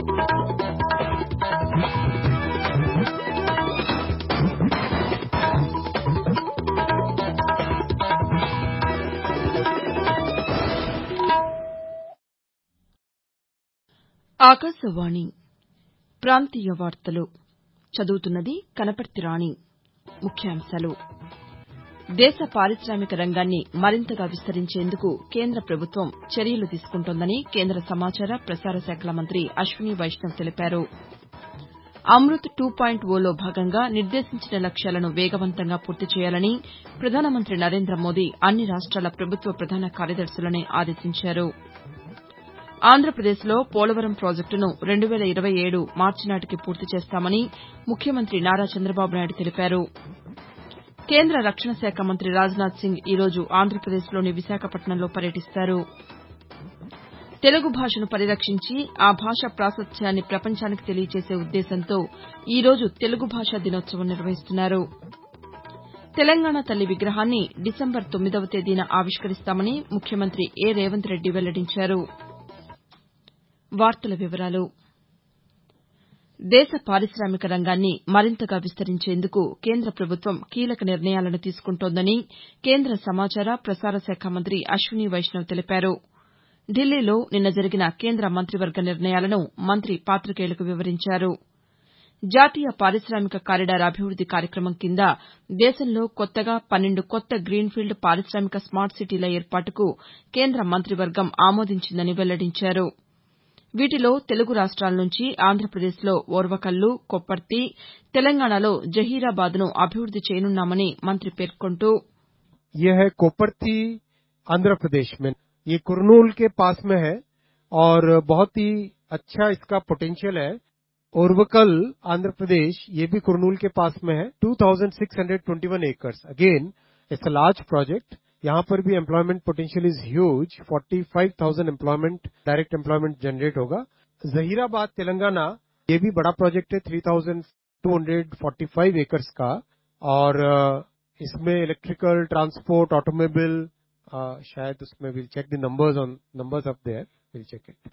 ఆకాశవాణి ప్రాంతీయ వార్తలు చదువుతున్నది కనపర్తి రాణి ముఖ్యాంశాలు దేశ పారిశామిక రంగాన్ని మరింతగా విస్తరించేందుకు కేంద్ర ప్రభుత్వం చర్యలు తీసుకుంటోందని కేంద్ర సమాచార ప్రసార శాఖల మంత్రి అశ్విని వైష్ణవ్ తెలిపారు అమృత్ టూ పాయింట్ ఓలో భాగంగా నిర్దేశించిన లక్ష్యాలను వేగవంతంగా పూర్తి చేయాలని ప్రధానమంత్రి నరేంద్ర మోదీ అన్ని రాష్ట్రాల ప్రభుత్వ ప్రధాన కార్యదర్శులను ఆదేశించారు ఆంధ్రప్రదేశ్లో పోలవరం ప్రాజెక్టును రెండు వేల ఇరవై ఏడు మార్చి నాటికి పూర్తి చేస్తామని ముఖ్యమంత్రి నారా చంద్రబాబు నాయుడు తెలిపారు కేంద్ర రక్షణ శాఖ మంత్రి రాజ్నాథ్ సింగ్ ఈరోజు ఆంధ్రప్రదేశ్లోని విశాఖపట్నంలో పర్యటిస్తారు తెలుగు భాషను పరిరక్షించి ఆ భాష ప్రాశస్త్యాన్ని ప్రపంచానికి తెలియజేసే ఉద్దేశంతో ఈరోజు తెలుగు భాషా దినోత్సవం నిర్వహిస్తున్నారు తెలంగాణ తల్లి విగ్రహాన్ని డిసెంబర్ తొమ్మిదవ తేదీన ఆవిష్కరిస్తామని ముఖ్యమంత్రి ఏ రేవంత్ రెడ్డి వెల్లడించారు దేశ పారిశామిక రంగాన్ని మరింతగా విస్తరించేందుకు కేంద్ర ప్రభుత్వం కీలక నిర్ణయాలను తీసుకుంటోందని కేంద్ర సమాచార ప్రసార శాఖ మంత్రి అశ్విని వైష్ణవ్ తెలిపారు ఢిల్లీలో నిన్న జరిగిన కేంద్ర మంత్రివర్గ నిర్ణయాలను మంత్రి పాతికేయులకు వివరించారు జాతీయ పారిశామిక కారిడార్ అభివృద్ది కార్యక్రమం కింద దేశంలో కొత్తగా పన్నెండు కొత్త గ్రీన్ఫీల్డ్ పారిశామిక స్మార్ట్ సిటీల ఏర్పాటుకు కేంద్ర మంత్రివర్గం ఆమోదించిందని వెల్లడించారు వీటిలో తెలుగు రాష్ట్రాల నుంచి ఆంధ్రప్రదేశ్లో ఓర్వకల్లు కొప్పర్తి తెలంగాణలో జహీరాబాద్ను అభివృద్ది చేయనున్నామని మంత్రి పేర్కొంటూ ये है कोपरती आंध्र प्रदेश में ये कुरनूल के पास में है और बहुत ही अच्छा इसका पोटेंशियल है ओरवकल आंध्र प्रदेश ये भी कुरनूल के पास में है 2621 acres again it's a large project यहाँ पर भी employment potential is huge 45,000 employment direct employment generate होगा जहीराबाद तेलंगाना ये भी बड़ा प्रोजेक्ट है 3,245 एकर्स का और इसमें इलेक्ट्रिकल ट्रांसपोर्ट ऑटोमोबाइल शायद उसमें will check the numbers on numbers of there will check it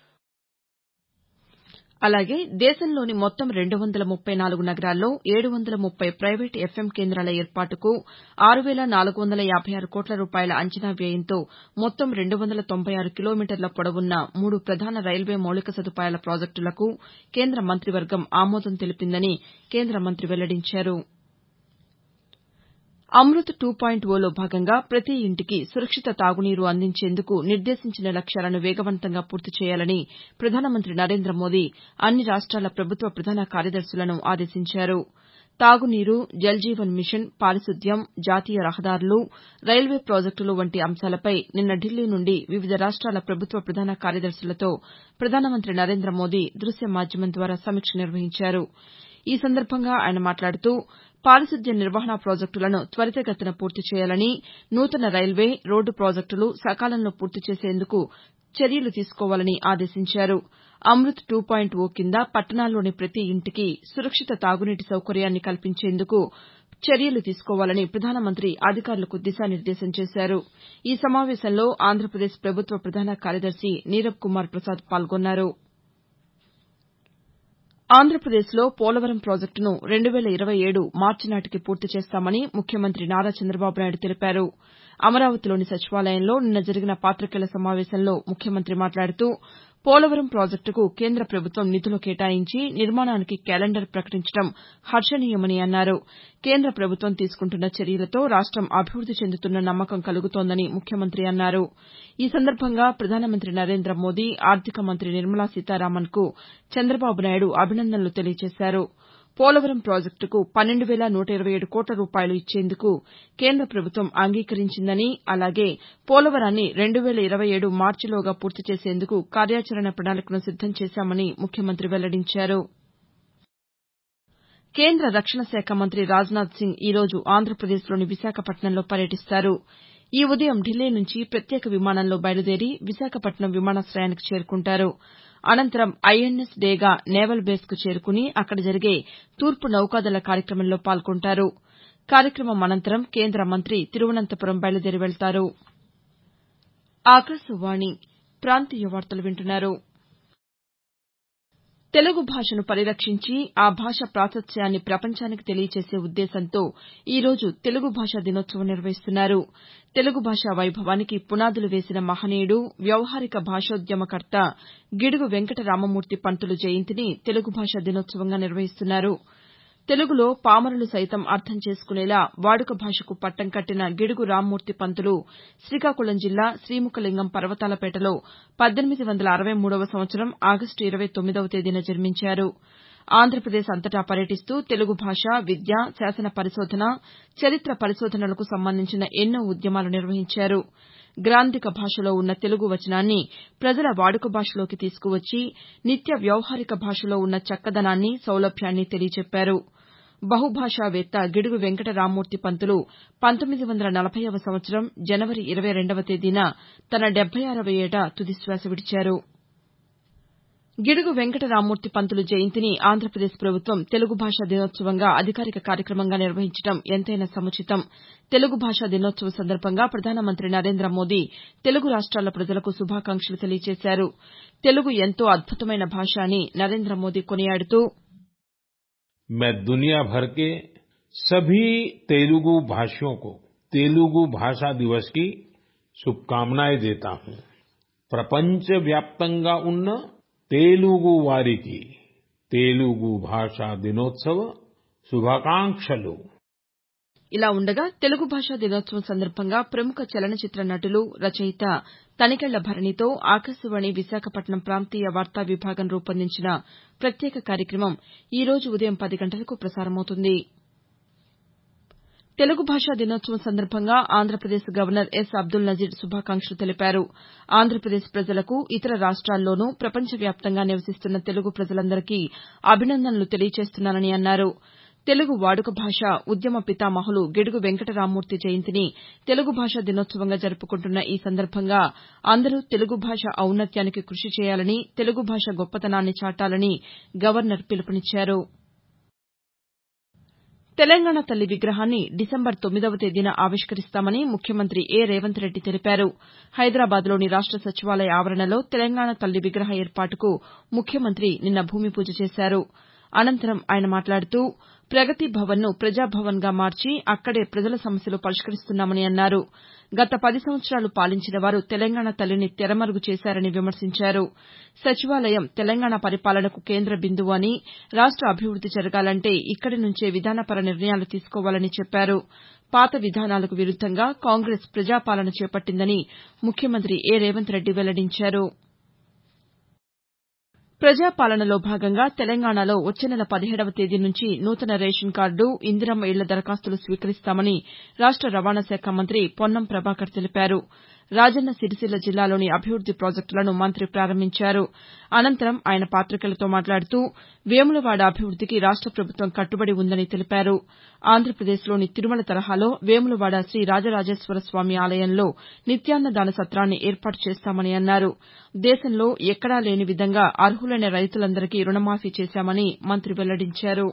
అలాగే దేశంలోని మొత్తం రెండు వందల ముప్పై నాలుగు నగరాల్లో ఏడు వందల ముప్పై ప్రైవేటు ఎఫ్ఎం కేంద్రాల ఏర్పాటుకు ఆరు వేల నాలుగు వందల యాబై ఆరు కోట్ల రూపాయల అంచనా వ్యయంతో మొత్తం రెండు వందల తొంభై ఆరు కిలోమీటర్ల పొడవున్న మూడు ప్రధాన రైల్వే మౌలిక సదుపాయాల ప్రాజెక్టులకు కేంద్ర మంత్రివర్గం ఆమోదం తెలిపిందని కేంద్ర మంత్రి వెల్లడించారు అమృత్ టూ పాయింట్ ఓలో భాగంగా ప్రతి ఇంటికి సురక్షిత తాగునీరు అందించేందుకు నిర్దేశించిన లక్ష్యాలను వేగవంతంగా పూర్తి చేయాలని ప్రధానమంత్రి నరేంద్ర మోదీ అన్ని రాష్ట్రాల ప్రభుత్వ ప్రధాన కార్యదర్శులను ఆదేశించారు తాగునీరు జల్ జీవన్ మిషన్ పారిశుద్ధ్యం జాతీయ రహదారులు రైల్వే ప్రాజెక్టులు వంటి అంశాలపై నిన్న ఢిల్లీ నుండి వివిధ రాష్ట్రాల ప్రభుత్వ ప్రధాన కార్యదర్శులతో ప్రధానమంత్రి నరేంద్ర మోదీ దృశ్య మాధ్యమం ద్వారా సమీక్ష నిర్వహించారు ఈ సందర్భంగా ఆయన మాట్లాడుతూ పారిశుద్ధ్య నిర్వహణ ప్రాజెక్టులను త్వరితగతిన పూర్తి చేయాలని నూతన రైల్వే రోడ్డు ప్రాజెక్టులు సకాలంలో పూర్తి చేసేందుకు చర్యలు తీసుకోవాలని ఆదేశించారు అమృత్ టూ పాయింట్ ఓ కింద పట్టణాల్లోని ప్రతి ఇంటికి సురక్షిత తాగునీటి సౌకర్యాన్ని కల్పించేందుకు చర్యలు తీసుకోవాలని ప్రధానమంత్రి అధికారులకు దిశానిర్దేశం చేశారు ఈ సమావేశంలో ఆంధ్రప్రదేశ్ ప్రభుత్వ ప్రధాన కార్యదర్శి నీరబ్ కుమార్ ప్రసాద్ పాల్గొన్నారు ఆంధ్రప్రదేశ్లో పోలవరం ప్రాజెక్టును రెండు వేల ఇరవై ఏడు మార్చి నాటికి పూర్తి చేస్తామని ముఖ్యమంత్రి నారా చంద్రబాబు నాయుడు తెలిపారు అమరావతిలోని సచివాలయంలో నిన్న జరిగిన పాతికేయుల సమావేశంలో ముఖ్యమంత్రి మాట్లాడుతూ పోలవరం ప్రాజెక్టుకు కేంద్ర ప్రభుత్వం నిధులు కేటాయించి నిర్మాణానికి క్యాలెండర్ ప్రకటించడం హర్షణీయమని అన్నారు కేంద్ర ప్రభుత్వం తీసుకుంటున్న చర్యలతో రాష్టం అభివృద్ది చెందుతున్న నమ్మకం కలుగుతోందని ముఖ్యమంత్రి అన్నారు ఈ సందర్భంగా ప్రధానమంత్రి నరేంద్ర మోదీ ఆర్థిక మంత్రి నిర్మలా సీతారామన్కు చంద్రబాబు నాయుడు అభినందనలు తెలియజేశారు పోలవరం ప్రాజెక్టుకు పన్నెండు వేల నూట ఇరవై ఏడు కోట్ల రూపాయలు ఇచ్చేందుకు కేంద్ర ప్రభుత్వం అంగీకరించిందని అలాగే పోలవరాన్ని రెండు వేల ఇరవై ఏడు మార్చిలోగా పూర్తి చేసేందుకు కార్యాచరణ ప్రణాళికను సిద్దం చేశామని ముఖ్యమంత్రి వెల్లడించారు కేంద్ర రక్షణ శాఖ మంత్రి రాజ్నాథ్ సింగ్ ఈరోజు ఆంధ్రప్రదేశ్లోని విశాఖపట్నంలో పర్యటిస్తారు ఈ ఉదయం ఢిల్లీ నుంచి ప్రత్యేక విమానంలో బయలుదేరి విశాఖపట్నం విమానాశయానికి చేరుకుంటారు అనంతరం ఐఎన్ఎస్ డేగా నేవల్ బేస్కు చేరుకుని అక్కడ జరిగే తూర్పు నౌకాదళ కార్యక్రమంలో పాల్గొంటారు కార్యక్రమం అనంతరం కేంద్ర మంత్రి తిరువనంతపురం బయలుదేరి వెళ్తారు తెలుగు భాషను పరిరక్షించి ఆ భాష ప్రాశస్త్యాన్ని ప్రపంచానికి తెలియచేసే ఉద్దేశంతో ఈ రోజు తెలుగు భాషా దినోత్సవం నిర్వహిస్తున్నారు తెలుగు భాషా వైభవానికి పునాదులు వేసిన మహనీయుడు వ్యవహారిక భాషోద్యమకర్త గిడుగు వెంకట రామమూర్తి పంతులు జయంతిని తెలుగు భాషా దినోత్సవంగా నిర్వహిస్తున్నారు తెలుగులో పామరులు సైతం అర్థం చేసుకునేలా వాడుక భాషకు పట్టం కట్టిన గిడుగు రామ్మూర్తి పంతులు శ్రీకాకుళం జిల్లా శ్రీముఖలింగం పర్వతాలపేటలో పద్దెనిమిది వందల అరవై మూడవ సంవత్సరం ఆగస్టు ఇరవై తొమ్మిదవ తేదీన జన్మించారు ఆంధ్రప్రదేశ్ అంతటా పర్యటిస్తూ తెలుగు భాష విద్య శాసన పరిశోధన చరిత్ర పరిశోధనలకు సంబంధించిన ఎన్నో ఉద్యమాలు నిర్వహించారు గ్రాంథిక భాషలో ఉన్న తెలుగు వచనాన్ని ప్రజల వాడుక భాషలోకి తీసుకువచ్చి నిత్య వ్యవహారిక భాషలో ఉన్న చక్కదనాన్ని సౌలభ్యాన్ని తెలియచెప్పారు బహుభాషావేత్త గిడుగు వెంకట రామ్మూర్తి పంతులు పంతొమ్మిది వందల నలభైవ సంవత్సరం జనవరి ఇరవై రెండవ తేదీన తన డెబ్బై ఆరవ ఏట తుదిశ్వాస విడిచారు గిడుగు వెంకట రామ్మూర్తి పంతులు జయంతిని ఆంధ్రప్రదేశ్ ప్రభుత్వం తెలుగు భాషా దినోత్సవంగా అధికారిక కార్యక్రమంగా నిర్వహించడం ఎంతైనా సముచితం తెలుగు భాషా దినోత్సవం సందర్భంగా ప్రధానమంత్రి నరేంద్ర మోదీ తెలుగు రాష్ట్రాల ప్రజలకు శుభాకాంక్షలు తెలియజేశారు తెలుగు ఎంతో అద్భుతమైన భాష అని నరేంద్ర మోదీ కొనియాడుతూ मैं दुनिया भर के सभी तेलुगु भाषियों को तेलुगु भाषा दिवस की शुभकामनाएं देता हूं ప్రపంచ వ్యాప్తంగా ఉన్న తెలుగు వారికి తెలుగు భాషా దినోత్సవ శుభాకాంక్షలు ఇలా ఉండగా తెలుగు భాషా దినోత్సవం సందర్భంగా ప్రముఖ చలనచిత్ర నటులు రచయిత తనికెళ్ల భరణితో ఆకాశవాణి విశాఖపట్నం ప్రాంతీయ వార్తా విభాగం రూపొందించిన ప్రత్యేక కార్యక్రమం ఈ రోజు ఉదయం పది గంటలకు ప్రసారమవుతుంది తెలుగు భాషా దినోత్సవం సందర్భంగా ఆంధ్రప్రదేశ్ గవర్నర్ ఎస్ అబ్దుల్ నజీర్ శుభాకాంక్షలు తెలిపారు ఆంధ్రప్రదేశ్ ప్రజలకు ఇతర రాష్ట్రాల్లోనూ ప్రపంచ వ్యాప్తంగా నివసిస్తున్న తెలుగు ప్రజలందరికీ అభినందనలు తెలియజేస్తున్నానని అన్నారు తెలుగు వాడుక భాష ఉద్యమ పితామహులు గిడుగు వెంకట రామ్మూర్తి జయంతిని తెలుగు భాషా దినోత్సవంగా జరుపుకుంటున్న ఈ సందర్భంగా అందరూ తెలుగు భాష ఔన్నత్యానికి కృషి చేయాలని తెలుగు భాష గొప్పతనాన్ని చాటాలని గవర్నర్ పిలుపునిచ్చారు తెలంగాణ తల్లి విగ్రహాన్ని డిసెంబర్ తొమ్మిదవ తేదీన ఆవిష్కరిస్తామని ముఖ్యమంత్రి ఏ రేవంత్ రెడ్డి తెలిపారు హైదరాబాద్లోని రాష్ట సచివాలయ ఆవరణలో తెలంగాణ తల్లి విగ్రహ ఏర్పాటుకు ముఖ్యమంత్రి నిన్న భూమి పూజ చేశారు అనంతరం ఆయన మాట్లాడుతూ ప్రగతి భవన్ను ప్రజాభవన్గా మార్చి అక్కడే ప్రజల సమస్యలు పరిష్కరిస్తున్నామని అన్నారు గత పది సంవత్సరాలు పాలించిన వారు తెలంగాణ తల్లిని తెరమరుగు చేశారని విమర్శించారు సచివాలయం తెలంగాణ పరిపాలనకు కేంద్ర బిందువు అని రాష్ట అభివృద్ది జరగాలంటే ఇక్కడి నుంచే విధానపర నిర్ణయాలు తీసుకోవాలని చెప్పారు పాత విధానాలకు విరుద్దంగా కాంగ్రెస్ ప్రజాపాలన చేపట్టిందని ముఖ్యమంత్రి ఏ రేవంత్ రెడ్డి వెల్లడించారు ప్రజాపాలనలో భాగంగా తెలంగాణలో వచ్చే నెల పదిహేడవ తేదీ నుంచి నూతన రేషన్ కార్డు ఇందిరమ్మ ఇళ్ల దరఖాస్తులు స్వీకరిస్తామని రాష్ట రవాణా శాఖ మంత్రి పొన్నం ప్రభాకర్ తెలిపారు రాజన్న సిరిసిల్ల జిల్లాలోని అభివృద్ది ప్రాజెక్టులను మంత్రి ప్రారంభించారు అనంతరం ఆయన పాతికేయులతో మాట్లాడుతూ వేములవాడ అభివృద్దికి రాష్ట ప్రభుత్వం కట్టుబడి ఉందని తెలిపారు ఆంధ్రప్రదేశ్లోని తిరుమల తరహాలో వేములవాడ శ్రీ రాజరాజేశ్వర స్వామి ఆలయంలో నిత్యాన్నదాన సత్రాన్ని ఏర్పాటు చేస్తామని అన్నారు దేశంలో ఎక్కడా లేని విధంగా అర్హులైన రైతులందరికీ రుణమాఫీ చేశామని మంత్రి వెల్లడించారు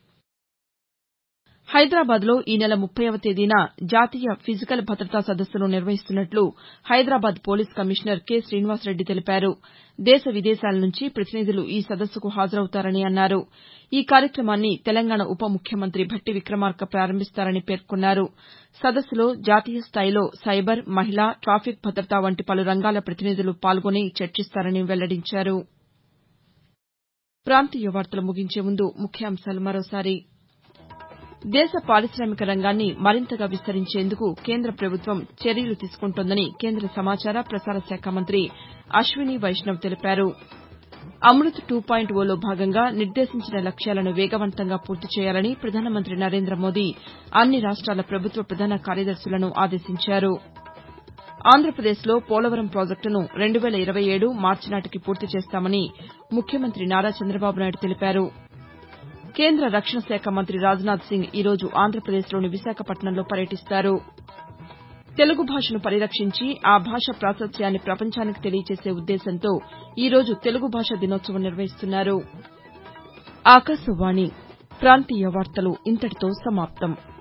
హైదరాబాద్లో ఈ నెల ముప్పైవ తేదీన జాతీయ ఫిజికల్ భద్రతా సదస్సును నిర్వహిస్తున్నట్లు Hyderabad police commissioner K Srinivasa Reddy తెలిపారు దేశ విదేశాల నుంచి ప్రతినిధులు ఈ సదస్సుకు హాజరవుతారని అన్నారు ఈ కార్యక్రమాన్ని తెలంగాణ ఉప ముఖ్యమంత్రి భట్టి విక్రమార్క ప్రారంభిస్తారని పేర్కొన్నారు సదస్సులో జాతీయ స్థాయిలో సైబర్ మహిళా ట్రాఫిక్ భద్రత వంటి పలు రంగాల ప్రతినిధులు పాల్గొని చర్చిస్తారని వెల్లడించారు ప్రాంతీయ వార్తలు ముగించే ముందు ముఖ్యాంశాలు మరోసారి దేశ పారిశామిక రంగాన్ని మరింతగా విస్తరించేందుకు కేంద్ర ప్రభుత్వం చర్యలు తీసుకుంటోందని కేంద్ర సమాచార ప్రసార శాఖ మంత్రి అశ్విని వైష్ణవ్ తెలిపారు అమృత్ టూ పాయింట్ ఓలో భాగంగా నిర్దేశించిన లక్ష్యాలను వేగవంతంగా పూర్తి చేయాలని ప్రధానమంత్రి నరేంద్ర మోదీ అన్ని రాష్ట్రాల ప్రభుత్వ ప్రధాన కార్యదర్శులను ఆదేశించారు ఆంధ్రప్రదేశ్లో పోలవరం ప్రాజెక్టును రెండు వేల ఇరవై ఏడు మార్చి నాటికి పూర్తి చేస్తామని ముఖ్యమంత్రి నారా చంద్రబాబు నాయుడు తెలిపారు కేంద్ర రక్షణ శాఖ మంత్రి రాజ్నాథ్ సింగ్ ఈ రోజు ఆంధ్రప్రదేశ్లోని విశాఖపట్నంలో పర్యటిస్తారు తెలుగు భాషను పరిరక్షించి ఆ భాష ప్రాశస్త్యాన్ని ప్రపంచానికి తెలియచేసే ఉద్దేశంతో ఈ రోజు తెలుగు భాషా దినోత్సవం నిర్వహిస్తున్నారు ఆకాశవాణి ప్రాంతీయ వార్తలు ఇంతటితో సమాప్తం